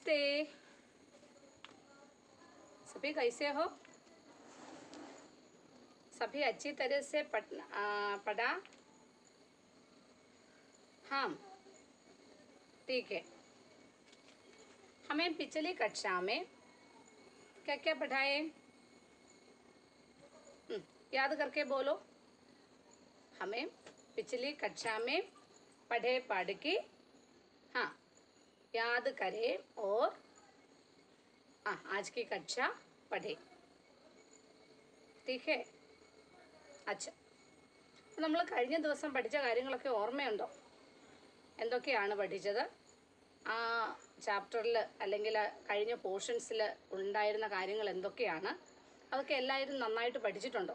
नमस्ते सभी कैसे हो सभी अच्छी तरह से पढ़ आ, पढ़ा हाँ ठीक है हमें पिछली कक्षा में क्या क्या पढ़ाए हम्म, याद करके बोलो हमें पिछली कक्षा में पढ़े पढ़ के हाँ याद करें और हाँ आज की कक्षा पढ़े ठीक है അച്ഛ നമ്മൾ കഴിഞ്ഞ ദിവസം പഠിച്ച കാര്യങ്ങളൊക്കെ ഓർമ്മയുണ്ടോ എന്തൊക്കെയാണ് പഠിച്ചത് ആ ചാപ്റ്ററിൽ അല്ലെങ്കിൽ ആ കഴിഞ്ഞ പോർഷൻസിൽ ഉണ്ടായിരുന്ന കാര്യങ്ങൾ എന്തൊക്കെയാണ് അതൊക്കെ എല്ലാവരും നന്നായിട്ട് പഠിച്ചിട്ടുണ്ടോ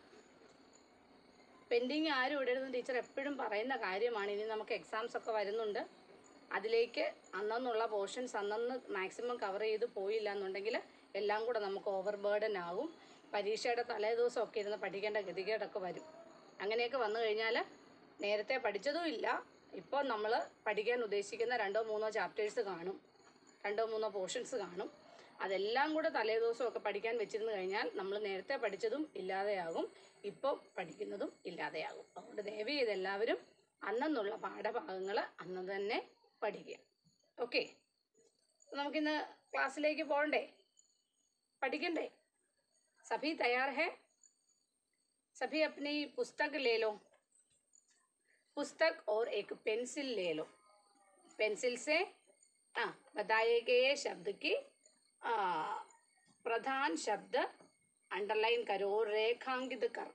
പെൻഡിങ് ആരും ഇടരുതെന്ന് ടീച്ചർ എപ്പോഴും പറയുന്ന കാര്യമാണ് ഇനി നമുക്ക് എക്സാംസ് ഒക്കെ വരുന്നുണ്ട് അതിലേക്ക് അന്നന്നുള്ള പോർഷൻസ് അന്നന്ന് മാക്സിമം കവർ ചെയ്ത് പോയില്ല എന്നുണ്ടെങ്കിൽ എല്ലാം കൂടെ നമുക്ക് ഓവർ ബേർഡൻ ആകും പരീക്ഷയുടെ തലേ ദിവസമൊക്കെ ഇരുന്ന് പഠിക്കേണ്ട ഗതികേടൊക്കെ വരും അങ്ങനെയൊക്കെ വന്നു കഴിഞ്ഞാൽ നേരത്തെ പഠിച്ചതും ഇല്ല ഇപ്പോൾ നമ്മൾ പഠിക്കാൻ ഉദ്ദേശിക്കുന്ന രണ്ടോ മൂന്നോ ചാപ്റ്റേഴ്സ് കാണും രണ്ടോ മൂന്നോ പോർഷൻസ് കാണും അതെല്ലാം കൂടെ തലേ ദിവസമൊക്കെ പഠിക്കാൻ വെച്ചിരുന്നു കഴിഞ്ഞാൽ നമ്മൾ നേരത്തെ പഠിച്ചതും ഇല്ലാതെയാകും ഇപ്പോൾ പഠിക്കുന്നതും ഇല്ലാതെയാകും അതുകൊണ്ട് ദയവ് ചെയ്ത് എല്ലാവരും അന്നെന്നുള്ള പാഠഭാഗങ്ങൾ അന്ന് തന്നെ പഠിക്കുക ഓക്കെ നമുക്കിന്ന് ക്ലാസ്സിലേക്ക് പോകണ്ടേ പഠിക്കണ്ടേ सभी तैयार है सभी अपनी पुस्तक ले लो पुस्तक और एक पेंसिल ले लो पेंसिल से हाँ बताए गए शब्द की आ, प्रधान शब्द अंडरलाइन करो और रेखांकित कर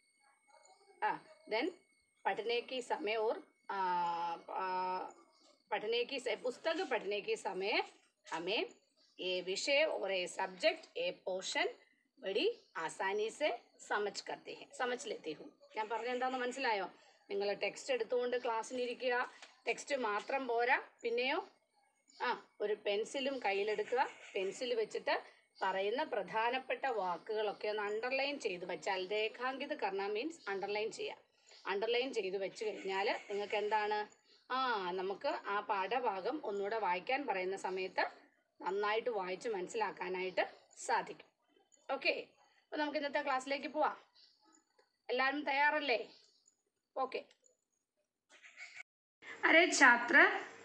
देन पढ़ने की समय और आ, आ, पढ़ने की स- पुस्तक पढ़ने के समय हमें ये विषय और ये सब्जेक्ट ये पोर्शन बड़ी ആസാനി സെ സമജ് करते हैं സമജ് लेती हूँ ഞാൻ പറഞ്ഞെന്താന്ന് മനസ്സിലായോ നിങ്ങൾ ടെക്സ്റ്റ് എടുത്തുകൊണ്ട് ക്ലാസ്സിലിരിക്കുക ടെക്സ്റ്റ് മാത്രം പോരാ പിന്നെയോ ആ ഒരു പെൻസിലും കയ്യിലെടുക്കുക പെൻസിൽ വെച്ചിട്ട് പറയുന്ന പ്രധാനപ്പെട്ട വാക്കുകളൊക്കെ ഒന്ന് അണ്ടർലൈൻ ചെയ്ത് വെച്ചാൽ രേഖാങ്കിത് കർണ മീൻസ് അണ്ടർലൈൻ ചെയ്യുക അണ്ടർലൈൻ ചെയ്ത് വെച്ച് കഴിഞ്ഞാൽ നിങ്ങൾക്ക് എന്താണ് ആ നമുക്ക് ആ പാഠഭാഗം ഒന്നുകൂടെ വായിക്കാൻ പറയുന്ന സമയത്ത് നന്നായിട്ട് വായിച്ച് മനസ്സിലാക്കാനായിട്ട് സാധിക്കും ഓക്കെ അപ്പോൾ നമുക്ക് ഇന്നത്തെ ക്ലാസ്സിലേക്ക് പോവാം എല്ലാവരും തയ്യാറല്ലേ ഓക്കെ अरे छात्र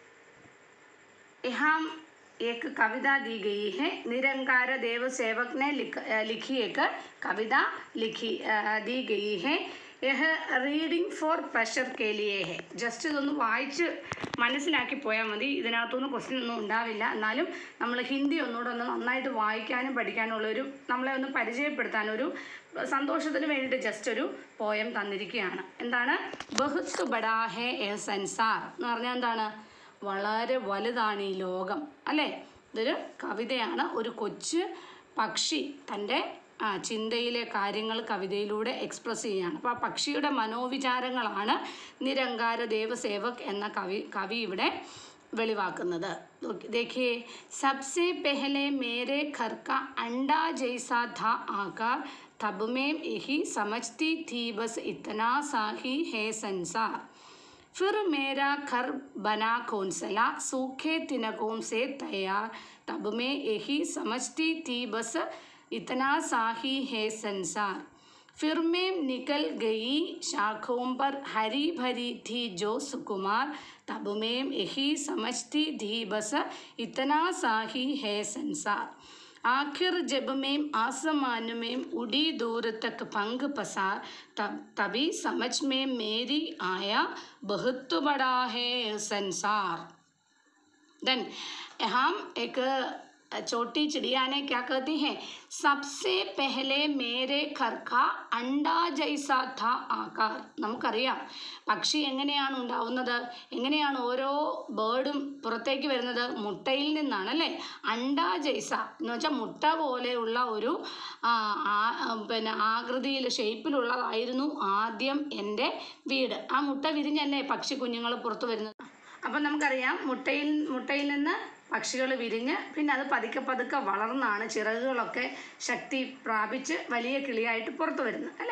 यहाँ एक कविता दी गई है निरंकार देव सेवक ने लिख अ, लिखी एक कविता लिखी अ, दी गई है यह റീഡിംഗ് ഫോർ പ്രഷർ കെ ലിയേ ഹെ ജസ്റ്റ് ഇതൊന്ന് വായിച്ച് മനസ്സിലാക്കി പോയാൽ മതി ഇതിനകത്തൊന്നും ക്വസ്റ്റ്യൻ ഒന്നും ഉണ്ടാവില്ല എന്നാലും നമ്മൾ ഹിന്ദി ഒന്നുകൂടെ ഒന്ന് നന്നായിട്ട് വായിക്കാനും പഠിക്കാനുള്ളൊരു നമ്മളെ ഒന്ന് പരിചയപ്പെടുത്താനൊരു സന്തോഷത്തിന് വേണ്ടിയിട്ട് ജസ്റ്റ് ഒരു പോയം തന്നിരിക്കുകയാണ് എന്താണ് ബഹുത്ത് ബഡാ ഹേ എ സൻസാർ എന്ന് പറഞ്ഞാൽ എന്താണ് വളരെ വലുതാണ് ഈ ലോകം അല്ലേ ഇതൊരു കവിതയാണ് ഒരു കൊച്ചു പക്ഷി തൻ്റെ ആ ചിന്തയിലെ കാര്യങ്ങൾ കവിതയിലൂടെ എക്സ്പ്രസ് ചെയ്യുകയാണ് അപ്പോൾ ആ പക്ഷിയുടെ മനോവിചാരങ്ങളാണ് നിരങ്കാര ദേവസേവക് എന്ന കവി കവി ഇവിടെ വെളിവാക്കുന്നത് നോക്കി- देखिए सबसे पहले मेरे घर का अंडा जैसा था आकार तब मैं यही समझती थी बस इतना सा ही है संसार फिर मेरा घर बना कौंसला सूखे तिनकों से तैयार तब मैं यही समझती थी बस इतना सा ही है संसार फिर मैं निकल गई शाखों पर हरी भरी थी जो सुकुमार तब मैं यही समझती थी बस इतना सा ही है संसार आखिर जब मैं आसमान में उड़ी दूर तक पंख पसार तब तभी समझ में मेरी आया बहुत बड़ा है संसार देन हम एक छोटी चिड़िया ने क्या कहती हैं सबसे पहले मेरे घर का അണ്ട ജൈസ ഥ ആകാർ നമുക്കറിയാം പക്ഷി എങ്ങനെയാണ് ഉണ്ടാവുന്നത് എങ്ങനെയാണ് ഓരോ ബേർഡും പുറത്തേക്ക് വരുന്നത് മുട്ടയിൽ നിന്നാണ് അല്ലേ അണ്ട ജൈസ എന്ന് വെച്ചാൽ മുട്ട പോലെയുള്ള ഒരു ആ, ആ- ആ, പിന്നെ ആകൃതിയിൽ ഷേപ്പിലുള്ളതായിരുന്നു ആദ്യം എൻ്റെ വീട് ആ മുട്ട വിരിഞ്ഞല്ലേ പക്ഷി കുഞ്ഞുങ്ങൾ പുറത്തു വരുന്നത് അപ്പം നമുക്കറിയാം മുട്ടയിൽ മുട്ടയിൽ നിന്ന് പക്ഷികൾ വിരിഞ്ഞ് പിന്നെ അത് പതുക്കെ പതുക്കെ വളർന്നാണ് ചിറകുകളൊക്കെ ശക്തി പ്രാപിച്ച് വലിയ കിളിയായിട്ട് പുറത്തു വരുന്നത് അല്ലേ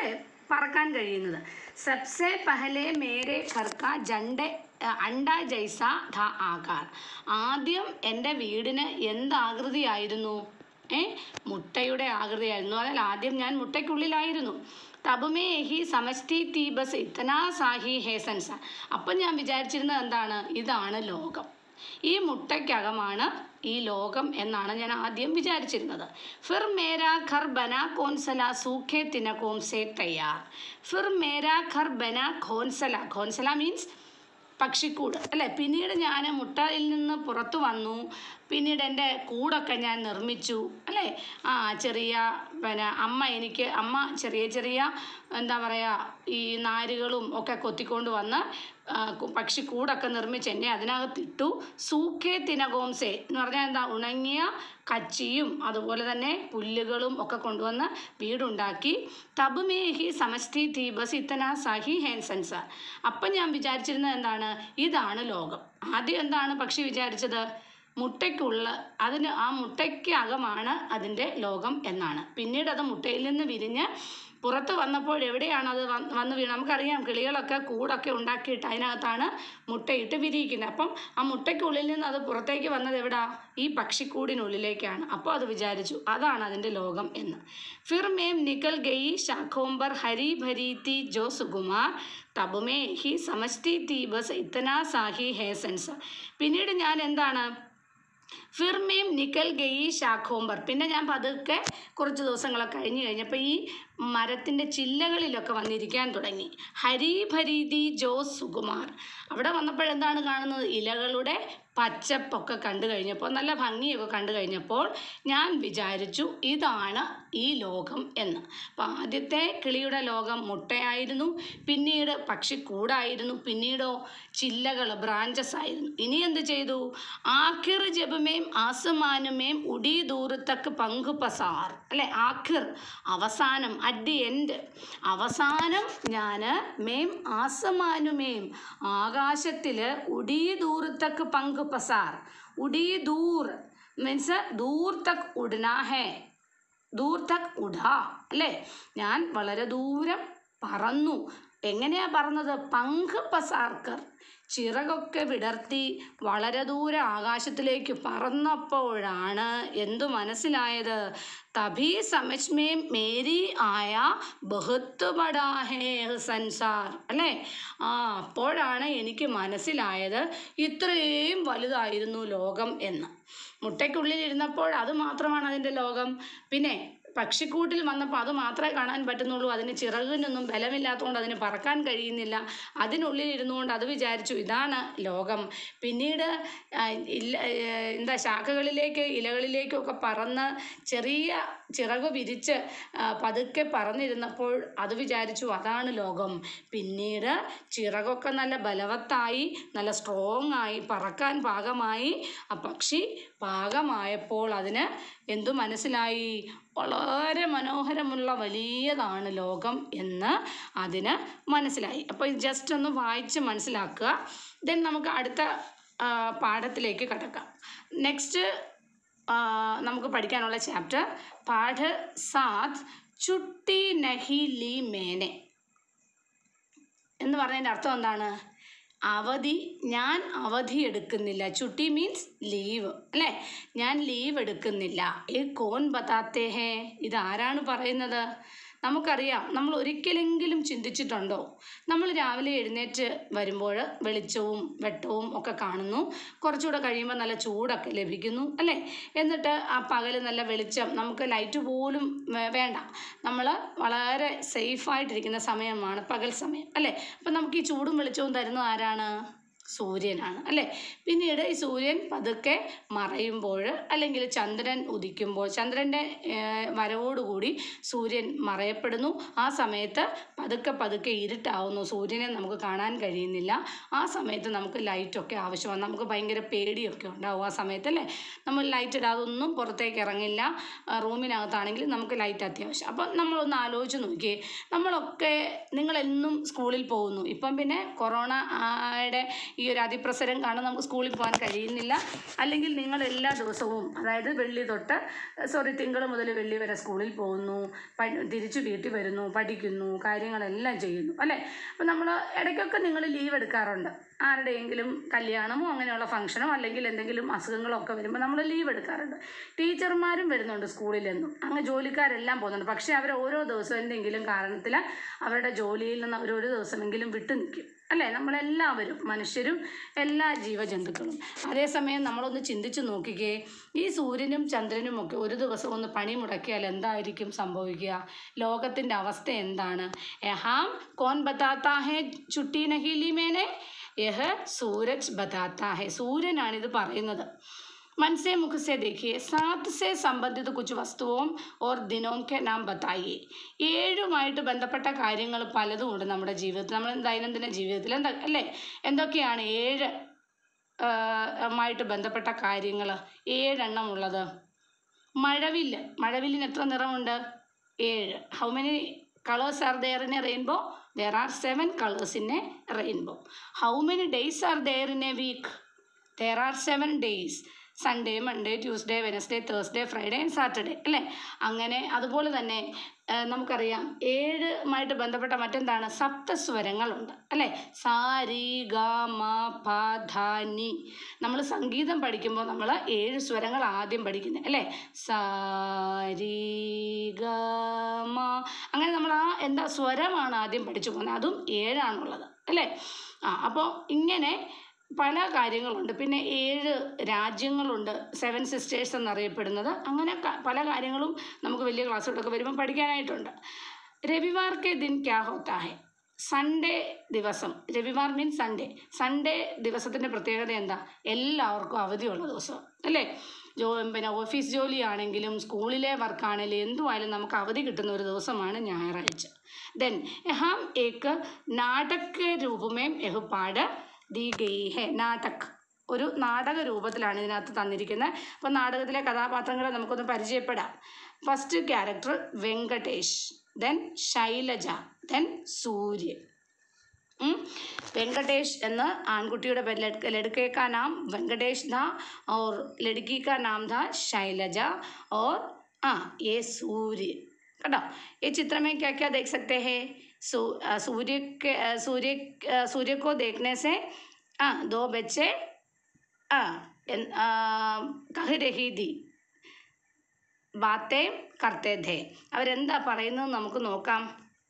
പറക്കാൻ കഴിയുന്നത് സബ്സെ പഹലെ മേരെ ഘർ കാ ജണ്ട് അണ്ട ജൈസ ധ ആകാർ ആദ്യം എൻ്റെ വീടിന് എന്താകൃതിയായിരുന്നു ഏ മുട്ടയുടെ ആകൃതിയായിരുന്നു അതായത് ആദ്യം ഞാൻ മുട്ടയ്ക്കുള്ളിലായിരുന്നു തബുമേ ഹി സമഷ്ടി തീബസ് ഇത്തനാ സാഹി ഹേസൻസ അപ്പം ഞാൻ വിചാരിച്ചിരുന്നത് എന്താണ് ഇതാണ് ലോകം ഈ മുട്ടയ്ക്കകമാണ് ഈ ലോകം എന്നാണ് ഞാൻ ആദ്യം വിചാരിച്ചിരുന്നത് ഫിർ മേരാ ഘർ ബന കോൻസല സൂഖെ തിനകോം സേ തയ്യാർ ഫിർ മേരാ ഘർ ബന ഖോൻസല ഖോൻസല മീൻസ് പക്ഷിക്കൂട് അല്ലേ പിന്നീട് ഞാൻ മുട്ടയിൽ നിന്ന് പുറത്തു വന്നു പിന്നീട് എൻ്റെ കൂടൊക്കെ ഞാൻ നിർമ്മിച്ചു അല്ലേ ആ ചെറിയ പിന്നെ അമ്മ എനിക്ക് അമ്മ ചെറിയ ചെറിയ എന്താ പറയുക ഈ നാരുകളും ഒക്കെ കൊത്തിക്കൊണ്ട് വന്ന് ആ, കു- പക്ഷിക്കൂടൊക്കെ നിർമ്മിച്ച് എന്നെ അതിനകത്തിട്ടു സൂഖേ തിനകോംസേ എന്ന് പറഞ്ഞാൽ എന്താ ഉണങ്ങിയ കച്ചിയും അതുപോലെ തന്നെ പുല്ലുകളും ഒക്കെ കൊണ്ടുവന്ന് വീടുണ്ടാക്കി തബുമേഹി സമഷ്ടി തീബസ് ഇത്തന സഹി ഹേൻസൻസ അപ്പം ഞാൻ വിചാരിച്ചിരുന്നത് എന്താണ് ഇതാണ് ലോകം ആദ്യം എന്താണ് പക്ഷി വിചാരിച്ചത് മുട്ടയ്ക്കുള്ള അതിന് ആ മുട്ടയ്ക്ക് അകമാണ് അതിൻ്റെ ലോകം എന്നാണ് പിന്നീട് അത് മുട്ടയിൽ നിന്ന് വിരിഞ്ഞ് പുറത്ത് വന്നപ്പോൾ എവിടെയാണ് അത് വന്ന് വന്ന് വീണ് നമുക്കറിയാം കിളികളൊക്കെ കൂടൊക്കെ ഉണ്ടാക്കിയിട്ട് അതിനകത്താണ് മുട്ടയിട്ട് വിരിയിക്കുന്നത് അപ്പം ആ മുട്ടയ്ക്കുള്ളിൽ നിന്ന് അത് പുറത്തേക്ക് വന്നത് എവിടാ ഈ പക്ഷിക്കൂടിനുള്ളിലേക്കാണ് അപ്പോൾ അത് വിചാരിച്ചു അതാണ് അതിൻ്റെ ലോകം എന്ന് ഫിർ മേം നിക്കൽ ഗയി ശാഖോംബർ ഹരി ഭരീതി ജോ സുകുമാർ തബുമേ ഹി സമഷ്ടി തീ ബസ് ഇത്തനാ സാഹി ഹേസൻസ് പിന്നീട് ഞാൻ എന്താണ് ഫിർമേം നിക്കൽ ഗയി ശാഖോംബർ പിന്നെ ഞാൻ പതുക്കെ കുറച്ച് ദിവസങ്ങളൊക്കെ കഴിഞ്ഞ് കഴിഞ്ഞപ്പോൾ ഈ മരത്തിൻ്റെ ചില്ലകളിലൊക്കെ വന്നിരിക്കാൻ തുടങ്ങി ഹരി ഭരീതി ജോസ് സുകുമാർ അവിടെ വന്നപ്പോഴെന്താണ് കാണുന്നത് ഇലകളുടെ പച്ചപ്പൊക്കെ കണ്ടു കഴിഞ്ഞപ്പോൾ നല്ല ഭംഗിയൊക്കെ കണ്ടു കഴിഞ്ഞപ്പോൾ ഞാൻ വിചാരിച്ചു ഇതാണ് ഈ ലോകം എന്ന് അപ്പം ആദ്യത്തെ കിളിയുടെ ലോകം മുട്ടയായിരുന്നു പിന്നീട് പക്ഷിക്കൂടായിരുന്നു പിന്നീടോ ചില്ലകൾ ബ്രാഞ്ചസ് ആയിരുന്നു ഇനി എന്ത് ചെയ്തു ആഖിർ ജപമേം ആസമാനുമേം ഉടി ദൂരത്തക്ക് പങ്കു പസാർ അല്ലെ ആഖിർ അവസാനം അറ്റ് ദി എൻഡ് അവസാനം ഞാൻ മേം ആസമാനുമേം ആകാശത്തിൽ ഉടി ദൂരത്തക്ക് പങ്കു പസാർ ഉടി ദൂർ മീൻസ് ദൂർ തക് ഉടനാ ഹേ ദൂർ തക് ഉഡാ അല്ലേ ഞാൻ വളരെ ദൂരം പറന്നു എങ്ങനെയാ പറന്നത് പങ്ക് പസാർക്കർ ചിറകൊക്കെ വിടർത്തി വളരെ ദൂരെ ആകാശത്തിലേക്ക് പറന്നപ്പോഴാണ് എന്തു മനസ്സിലായത് തഭി സമജ്മേ മേരി ആയ ബഹുത്ത് ബടാ ഹേ സൻസാർ അല്ലേ ആ അപ്പോഴാണ് എനിക്ക് മനസ്സിലായത് ഇത്രയും വലുതായിരുന്നു ലോകം എന്ന് മുട്ടയ്ക്കുള്ളിൽ ഇരുന്നപ്പോൾ അത് മാത്രമാണ് അതിൻ്റെ ലോകം പിന്നെ പക്ഷിക്കൂട്ടിൽ വന്നപ്പോൾ അത് മാത്രമേ കാണാൻ പറ്റുന്നുള്ളൂ അതിന് ചിറകിനൊന്നും ബലമില്ലാത്തതുകൊണ്ട് അതിന് പറക്കാൻ കഴിയുന്നില്ല അതിനുള്ളിൽ ഇരുന്നുകൊണ്ട് അത് വിചാരിച്ചു ഇതാണ് ലോകം പിന്നീട് ആ, ഇല്ല ഏ, എന്താ ശാഖകളിലേക്ക് ഇലകളിലേക്കൊക്കെ പറന്ന് ചെറിയ ചിറക് വിരിച്ച് ആ, പതുക്കെ പറന്നിരുന്നപ്പോൾ അത് വിചാരിച്ചു അതാണ് ലോകം പിന്നീട് ചിറകൊക്കെ നല്ല ബലവത്തായി നല്ല സ്ട്രോങ് ആയി പറക്കാൻ പാകമായി ആ പക്ഷി പാകമായപ്പോൾ അതിന് എന്തു മനസ്സിലായി വളരെ മനോഹരമുള്ള വലിയതാണ് ലോകം എന്ന് അതിന് മനസ്സിലായി അപ്പോൾ ഇത് ജസ്റ്റ് ഒന്ന് വായിച്ച് മനസ്സിലാക്കുക ദെൻ നമുക്ക് അടുത്ത ആ, പാഠത്തിലേക്ക് കടക്കാം നെക്സ്റ്റ് നമുക്ക് പഠിക്കാനുള്ള ചാപ്റ്റർ പാഠ് സാത് ചുട്ടി നഹി ലി മേനെ എന്ന് പറഞ്ഞതിൻ്റെ അർത്ഥം എന്താണ് അവധി ഞാൻ അവധി എടുക്കുന്നില്ല ചുട്ടി മീൻസ് ലീവ് അല്ലേ ഞാൻ ലീവ് എടുക്കുന്നില്ല ഏ കോൻ ബതാത്തേ ഹേ ഇതാരാണ് പറയുന്നത് നമുക്കറിയാം നമ്മൾ ഒരിക്കലെങ്കിലും ചിന്തിച്ചിട്ടുണ്ടോ നമ്മൾ രാവിലെ എഴുന്നേറ്റ് വരുമ്പോൾ വെളിച്ചവും വെട്ടവും ഒക്കെ കാണുന്നു കുറച്ചുകൂടെ കഴിയുമ്പോൾ നല്ല ചൂടൊക്കെ ലഭിക്കുന്നു അല്ലേ എന്നിട്ട് ആ പകൽ നല്ല വെളിച്ചം നമുക്ക് ലൈറ്റ് പോലും വേ- വേണ്ട നമ്മൾ വളരെ സേഫായിട്ടിരിക്കുന്ന സമയമാണ് പകൽ സമയം അല്ലേ അപ്പം നമുക്ക് ഈ ചൂടും വെളിച്ചവും തരുന്നത് ആരാണ് സൂര്യനാണ് അല്ലേ പിന്നീട് ഈ സൂര്യൻ പതുക്കെ മറയുമ്പോൾ അല്ലെങ്കിൽ ചന്ദ്രൻ ഉദിക്കുമ്പോൾ ചന്ദ്രൻ്റെ ഏഹ്, വരവോടുകൂടി സൂര്യൻ മറയപ്പെടുന്നു ആ സമയത്ത് പതുക്കെ പതുക്കെ ഇരുട്ടാവുന്നു സൂര്യനെ നമുക്ക് കാണാൻ കഴിയുന്നില്ല ആ സമയത്ത് നമുക്ക് ലൈറ്റൊക്കെ ആവശ്യമാണ് നമുക്ക് ഭയങ്കര പേടിയൊക്കെ ഉണ്ടാവും ആ സമയത്ത് അല്ലേ നമ്മൾ ലൈറ്റ് ഇടാതെ ഒന്നും പുറത്തേക്ക് ഇറങ്ങില്ല ആ, റൂമിനകത്താണെങ്കിൽ നമുക്ക് ലൈറ്റ് അത്യാവശ്യം അപ്പം നമ്മളൊന്ന് ആലോചിച്ച് നോക്കിയേ നമ്മളൊക്കെ നിങ്ങളെന്നും സ്കൂളിൽ പോകുന്നു ഇപ്പം പിന്നെ കൊറോണ ആയുടെ ഈ ഒരു അതിപ്രസരം കാരണം നമുക്ക് സ്കൂളിൽ പോകാൻ കഴിയുന്നില്ല അല്ലെങ്കിൽ നിങ്ങൾ എല്ലാ ദിവസവും അതായത് വെള്ളി തൊട്ട് സോറി തിങ്കൾ മുതൽ വെള്ളി വരെ സ്കൂളിൽ പോകുന്നു പ- തിരിച്ചു വീട്ടിൽ വരുന്നു പഠിക്കുന്നു കാര്യങ്ങളെല്ലാം ചെയ്യുന്നു അല്ലേ അപ്പോൾ നമ്മൾ ഇടയ്ക്കൊക്കെ നിങ്ങൾ ലീവ് എടുക്കാറുണ്ട് ആരുടെയെങ്കിലും കല്യാണമോ അങ്ങനെയുള്ള ഫംഗ്ഷനോ അല്ലെങ്കിൽ എന്തെങ്കിലും അസുഖങ്ങളോ ഒക്കെ വരുമ്പോൾ നമ്മൾ ലീവ് എടുക്കാറുണ്ട് ടീച്ചർമാരും വരുന്നുണ്ട് സ്കൂളിൽ നിന്നും അങ്ങ് ജോലിക്കാരെല്ലാം പോകുന്നുണ്ട് പക്ഷേ അവർ ഓരോ ദിവസവും എന്തെങ്കിലും കാരണത്തിൽ അവരുടെ ജോലിയിൽ നിന്ന് അവർ ഒരു ദിവസമെങ്കിലും വിട്ടു നിൽക്കും അല്ലേ നമ്മളെല്ലാവരും മനുഷ്യരും എല്ലാ ജീവജന്തുക്കളും അതേസമയം നമ്മളൊന്ന് ചിന്തിച്ച് നോക്കിക്കേ ഈ സൂര്യനും ചന്ദ്രനും ഒക്കെ ഒരു ദിവസം ഒന്ന് പണി മുടക്കിയാൽ എന്തായിരിക്കും സംഭവിക്കുക ലോകത്തിൻ്റെ അവസ്ഥ എന്താണ് എഹാം കോൻ ബതാത്താ ഹേ ചുട്ടി നഹീലി മേനെ യഹ സൂരജ് ബതാത്താ ഹെ സൂര്യനാണിത് പറയുന്നത് मन से मुख से देखिए सात से संबंधित कुछ वस्तुओं और दिनों के नाम बताइए ഏഴുമായിട്ട് ബന്ധപ്പെട്ട കാര്യങ്ങൾ പലതും ഉണ്ട് നമ്മുടെ ജീവിതത്തിൽ നമ്മൾ ദൈനംദിന ജീവിതത്തിൽ എന്താ അല്ലേ എന്തൊക്കെയാണ് ഏഴ് ആ, മായിട്ട് ബന്ധപ്പെട്ട കാര്യങ്ങൾ ഏഴെണ്ണം ഉള്ളത് മഴവില്ല് മഴവില്ലിന് എത്ര നിറമുണ്ട് ഏഴ് how many colours are there in a rainbow there are seven colours in a rainbow how many days are there in a week there are seven days Sunday Monday Tuesday Wednesday Thursday Friday and Saturday അല്ലേ അങ്ങനെ അതുപോലെ തന്നെ ആ, നമുക്കറിയാം ഏഴുമായിട്ട് ബന്ധപ്പെട്ട മറ്റെന്താണ് സപ്തസ്വരങ്ങളുണ്ട് അല്ലേ സാ രി ഗ മ പ ധ നി നമ്മൾ സംഗീതം പഠിക്കുമ്പോൾ നമ്മൾ ഏഴ് സ്വരങ്ങൾ ആദ്യം പഠിക്കുന്നത് അല്ലേ സാ രി ഗ മ അങ്ങനെ നമ്മൾ ആ എന്താ സ്വരമാണ് ആദ്യം പഠിച്ചു പോകുന്നത് അതും ഏഴാണുള്ളത് അല്ലേ ആ അപ്പോൾ ഇങ്ങനെ പല കാര്യങ്ങളുണ്ട് പിന്നെ ഏഴ് രാജ്യങ്ങളുണ്ട് സെവൻ സിസ്റ്റേഴ്സ് എന്നറിയപ്പെടുന്നത് അങ്ങനെ ക- പല കാര്യങ്ങളും നമുക്ക് വലിയ ക്ലാസ്സുകളൊക്കെ വരുമ്പോൾ പഠിക്കാനായിട്ടുണ്ട് രവിവാർ കെ ദിൻ ക്യാ ഹോത്താ ഹെ സൺഡേ ദിവസം രവിവാർ മീൻസ് സൺഡേ സൺഡേ ദിവസത്തിൻ്റെ പ്രത്യേകത എന്താ എല്ലാവർക്കും അവധിയുള്ള ദിവസം അല്ലേ ജോ പിന്നെ ഓഫീസ് ജോലിയാണെങ്കിലും സ്കൂളിലെ വർക്കാണെങ്കിലും എന്തുമായാലും നമുക്ക് അവധി കിട്ടുന്ന ഒരു ദിവസമാണ് ഞായറാഴ്ച ദെൻ യഹാം ഏക്ക് നാടക രൂപമേം യഹ് പാട് ദി ഗയി ഹെ നാടക് ഒരു നാടക രൂപത്തിലാണ് ഇതിനകത്ത് തന്നിരിക്കുന്നത് അപ്പോൾ നാടകത്തിലെ കഥാപാത്രങ്ങളെ നമുക്കൊന്ന് പരിചയപ്പെടാം first character Venkatesh then Shailaja then Suryan ഉം. വെങ്കടേഷ് എന്ന ആൺകുട്ടിയുടെ പേര് ലഡ്ക ലड़के का नाम വെങ്കടേഷ് था और लड़की का नाम था शैलजा और ആ ये सूर्य കേട്ടോ ये चित्र में क्या क्या देख सकते हैं सू अ, सूर्य के अ, सूर्य अ, सूर्य को देखने से ആ दो बच्चे ആ എൻ- ആ, कह रही थी ബാത്തേ കർത്തേ ധേ അവരെന്താ പറയുന്നത് നമുക്ക് നോക്കാം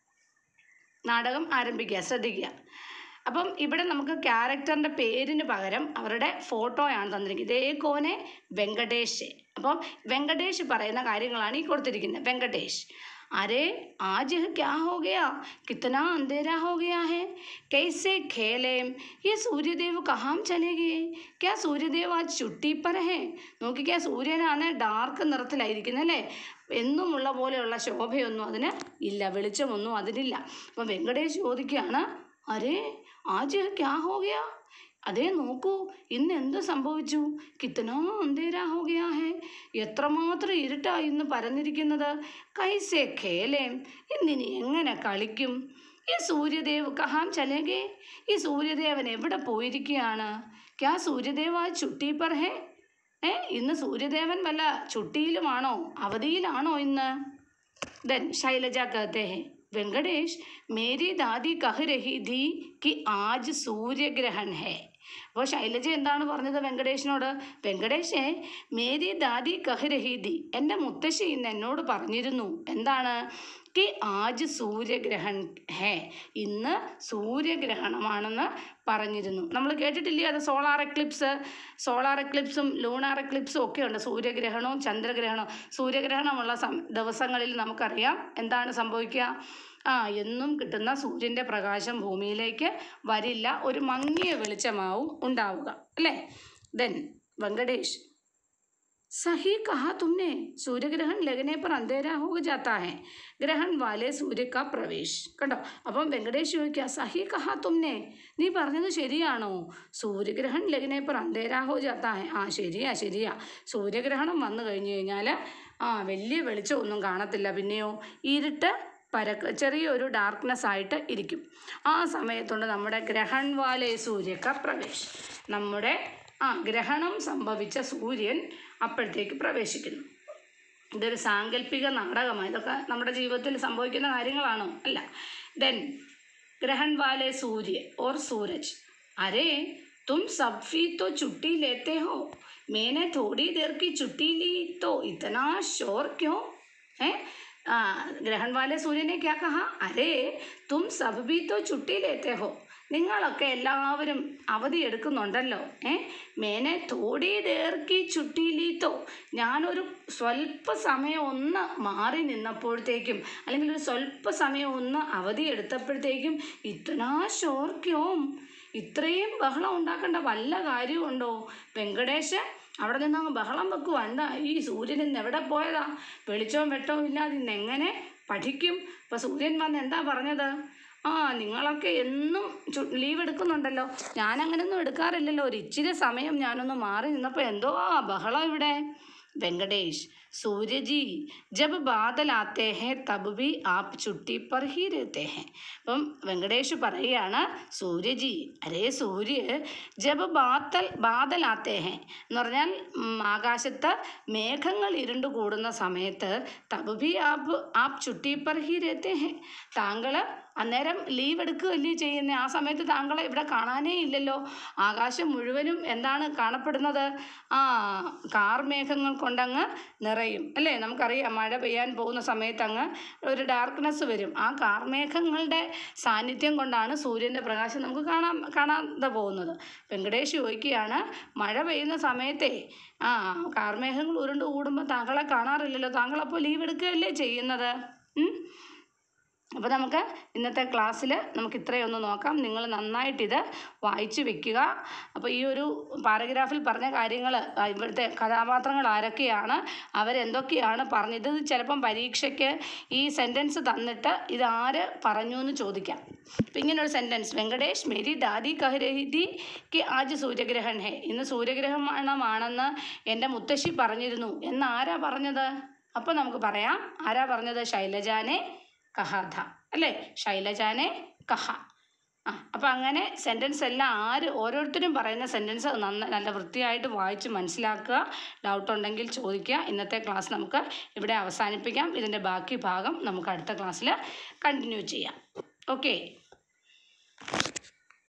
നാടകം ആരംഭിക്കുക ശ്രദ്ധിക്കുക അപ്പം ഇവിടെ നമുക്ക് ക്യാരക്ടറിൻ്റെ പേരിന് പകരം അവരുടെ ഫോട്ടോയാണ് തന്നിരിക്കുന്നത് ഇതേ കോനെ വെങ്കടേഷ് അപ്പം വെങ്കടേഷ് പറയുന്ന കാര്യങ്ങളാണ് ഈ കൊടുത്തിരിക്കുന്നത് വെങ്കടേഷ് अरे आज यह क्या हो गया कितना अंधेरा हो गया है कैसे खेले ये सूर्यदेव कहाँ चले गए क्या सूर्यദേവ് आज ചുട്ടി पर है നോക്കിക്കേ സൂര്യനാണ് ഡാർക്ക് നിറത്തിലായിരിക്കുന്നത് അല്ലേ എന്നുമുള്ള പോലെയുള്ള ശോഭയൊന്നും അതിന് ഇല്ല വെളിച്ചമൊന്നും അതിനില്ല അപ്പം വെങ്കടേഷ് ചോദിക്കുകയാണ് അരേ ആജ് ക്യാ ഹോ ഗയാ അതേ നോക്കൂ ഇന്ന് എന്ത് സംഭവിച്ചു കിത്തനാ അന്തേരാ ഹോ ഗയാ ഹേ എത്രമാത്രം ഇരുട്ടാ ഇന്ന് പരന്നിരിക്കുന്നത് കൈസേ ഖേലേം ഇന്നിനി എങ്ങനെ കളിക്കും ഈ സൂര്യദേവ് കഹാം ചലേഗേ ഈ സൂര്യദേവൻ എവിടെ പോയിരിക്കുകയാണ് ക്യാ സൂര്യദേവ് ആ ചുട്ടി പർ ഹേ ഏ ഇന്ന് സൂര്യദേവൻ വല്ല ചുട്ടിയിലുമാണോ അവധിയിലാണോ ഇന്ന് देन शैलजा कहते हैं वेंकटेश मेरी दादी कह रही थी कि आज सूर्य ग्रहण है അപ്പോൾ ശൈലജ എന്താണ് പറഞ്ഞത് വെങ്കടേഷിനോട് വെങ്കടേഷേ മേരി ദാദി കഹ് രഹി ദി എൻ്റെ മുത്തശ്ശി ഇന്ന് എന്നോട് പറഞ്ഞിരുന്നു എന്താണ് കി ആജ് സൂര്യഗ്രഹൺ ഹേ ഇന്ന് സൂര്യഗ്രഹണമാണെന്ന് പറഞ്ഞിരുന്നു നമ്മൾ കേട്ടിട്ടില്ലേ അത് സോളാർ എക്ലിപ്സ് സോളാർ എക്ലിപ്സും ലൂണാർ എക്ലിപ്സും ഒക്കെ ഉണ്ട് സൂര്യഗ്രഹണവും ചന്ദ്രഗ്രഹണവും സൂര്യഗ്രഹണമുള്ള സം ദിവസങ്ങളിൽ നമുക്കറിയാം എന്താണ് സംഭവിക്കുക ആ എന്നും കിട്ടുന്ന സൂര്യൻ്റെ പ്രകാശം ഭൂമിയിലേക്ക് വരില്ല ഒരു മങ്ങിയ വെളിച്ചമാവും ഉണ്ടാവുക അല്ലേ ദെൻ വെങ്കടേഷ് सही कहा तुमने सूर्य ग्रहण लगने पर अंधेरा हो जाता है ഗ്രഹൺ വാലെ സൂര്യ കാ പ്രവേശ് കണ്ടോ അപ്പം വെങ്കടേഷ് ചോദിക്കുക സഹി കഹാ തുമ്നെ നീ പറഞ്ഞത് ശരിയാണോ സൂര്യഗ്രഹൺ ലഗ്നെ पर अंधेरा हो जाता है ആ ശരിയാ ശരിയാ സൂര്യഗ്രഹണം വന്നു കഴിഞ്ഞു കഴിഞ്ഞാൽ ആ വലിയ വെളിച്ചമൊന്നും കാണത്തില്ല പിന്നെയോ ഇരുട്ട് പരക്ക് ചെറിയൊരു ഡാർക്ക്നെസ് ആയിട്ട് ഇരിക്കും ആ സമയത്തുണ്ട് നമ്മുടെ ഗ്രഹൺവാലയ സൂര്യക്ക പ്രവേശ് നമ്മുടെ ആ ഗ്രഹണം സംഭവിച്ച സൂര്യൻ അപ്പോഴത്തേക്ക് പ്രവേശിക്കുന്നു ഇതൊരു സാങ്കല്പിക നാടകമാണ് ഇതൊക്കെ നമ്മുടെ ജീവിതത്തിൽ സംഭവിക്കുന്ന കാര്യങ്ങളാണോ അല്ല ദെൻ ग्रहण वाले सूर्य और सूरज अरे तुम सब भी तो छुट्टी लेते हो मैंने थोड़ी देर की छुट्टी ली तो इतना शोर क्यों है आ, ग्रहण वाले सूर्य ने क्या कहा अरे तुम सब भी तो छुट्टी लेते हो നിങ്ങളൊക്കെ എല്ലാവരും അവധി എടുക്കുന്നുണ്ടല്ലോ ഏ മേനെ തോടി ദേർക്കി ചുട്ടിയിലീത്തോ ഞാനൊരു സ്വല്പ സമയം ഒന്ന് മാറി നിന്നപ്പോഴത്തേക്കും അല്ലെങ്കിൽ ഒരു സ്വല്പ സമയം ഒന്ന് അവധി എടുത്തപ്പോഴത്തേക്കും ഇത്തനാ ഷോർക്യോം ഇത്രയും ബഹളം ഉണ്ടാക്കേണ്ട വല്ല കാര്യമുണ്ടോ വെങ്കടേശ് അവിടെ നിന്ന് അങ്ങ് ബഹളം വെക്കുവാ എന്താ ഈ സൂര്യൻ ഇന്ന് എവിടെ പോയതാ വെളിച്ചവും വെട്ടവും ഇല്ലാതെ ഇന്ന് എങ്ങനെ പഠിക്കും ഇപ്പം സൂര്യൻ വന്ന് എന്താ പറഞ്ഞത് ആ നിങ്ങളൊക്കെ എന്നും ചു- ലീവ് എടുക്കുന്നുണ്ടല്ലോ ഞാൻ അങ്ങനെയൊന്നും എടുക്കാറില്ലല്ലോ ഒരു ഇച്ചിരി സമയം ഞാനൊന്ന് മാറി നിന്നപ്പോൾ എന്തോ ആ ബഹളം ഇവിടെ വെങ്കടേഷ് സൂര്യജി ജബ് ബാദൽ ആത്തെ ഹേ തബ് ബി ആപ് ചുട്ടി പർ ഹി രഹത്തെ ഹെ അപ്പം വെങ്കടേഷ് പറയുകയാണ് സൂര്യജി അരേ സൂര്യ ജബ് ബാത്തൽ ബാദൽ ആത്തെ ഹെ എന്ന് പറഞ്ഞാൽ ഉം, ആകാശത്ത് മേഘങ്ങൾ ഇരുണ്ടു കൂടുന്ന സമയത്ത് തബ് ബി ആപ് ആപ് ചുട്ടി പർ ഹി രഹത്തെ ഹെ താങ്കൾ അന്നേരം ലീവ് എടുക്കുകയല്ലേ ചെയ്യുന്നത് ആ സമയത്ത് താങ്കളെ ഇവിടെ കാണാനേ ഇല്ലല്ലോ ആകാശം മുഴുവനും എന്താണ് കാണപ്പെടുന്നത് ആ കാർമേഘങ്ങൾ കൊണ്ടങ്ങ് നിറയും അല്ലേ നമുക്കറിയാം മഴ പെയ്യാൻ പോകുന്ന സമയത്ത് അങ്ങ് ഒരു ഡാർക്ക്നെസ് വരും ആ കാർമേഘങ്ങളുടെ സാന്നിധ്യം കൊണ്ടാണ് സൂര്യൻ്റെ പ്രകാശം നമുക്ക് കാണാൻ കാണാതെ പോകുന്നത് വെങ്കടേഷ് ചോദിക്കുകയാണ് മഴ പെയ്യുന്ന സമയത്തെ ആ കാർമേഘങ്ങൾ ഉരുണ്ട് കൂടുമ്പോൾ താങ്കളെ കാണാറില്ലല്ലോ താങ്കളപ്പോൾ ലീവ് എടുക്കുകയല്ലേ ചെയ്യുന്നത് ഉം? അപ്പോൾ നമുക്ക് ഇന്നത്തെ ക്ലാസ്സിൽ നമുക്ക് ഇത്രയൊന്ന് നോക്കാം നിങ്ങൾ നന്നായിട്ടിത് വായിച്ചു വെക്കുക അപ്പോൾ ഈ ഒരു പാരഗ്രാഫിൽ പറഞ്ഞ കാര്യങ്ങൾ ഇവിടുത്തെ കഥാപാത്രങ്ങൾ ആരൊക്കെയാണ് അവരെന്തൊക്കെയാണ് പറഞ്ഞത് ഇത് ചിലപ്പം പരീക്ഷയ്ക്ക് ഈ സെൻറ്റൻസ് തന്നിട്ട് ഇത് ആര് പറഞ്ഞു എന്ന് ചോദിക്കാം അപ്പം ഇങ്ങനൊരു സെൻറ്റൻസ് വെങ്കടേഷ് മേരി ദാദി കഹ് രഹി തി കി ആജ് സൂര്യഗ്രഹൺ ഹേ ഇന്ന് സൂര്യഗ്രഹണമാണെന്ന് എൻ്റെ മുത്തശ്ശി പറഞ്ഞിരുന്നു എന്ന് ആരാ പറഞ്ഞത് അപ്പോൾ നമുക്ക് പറയാം ആരാ പറഞ്ഞത് ശൈലജാനെ കഹാധ അല്ലേ ശൈലജാനെ കഹ ആ അപ്പം അങ്ങനെ സെൻറ്റൻസ് എല്ലാം ആര് ഓരോരുത്തരും പറയുന്ന സെൻറ്റൻസ് നന്ന നല്ല വൃത്തിയായിട്ട് വായിച്ച് മനസ്സിലാക്കുക ഡൗട്ട് ഉണ്ടെങ്കിൽ ചോദിക്കുക ഇന്നത്തെ ക്ലാസ് നമുക്ക് ഇവിടെ അവസാനിപ്പിക്കാം ഇതിൻ്റെ ബാക്കി ഭാഗം നമുക്ക് അടുത്ത ക്ലാസ്സിൽ കണ്ടിന്യൂ ചെയ്യാം ഓക്കെ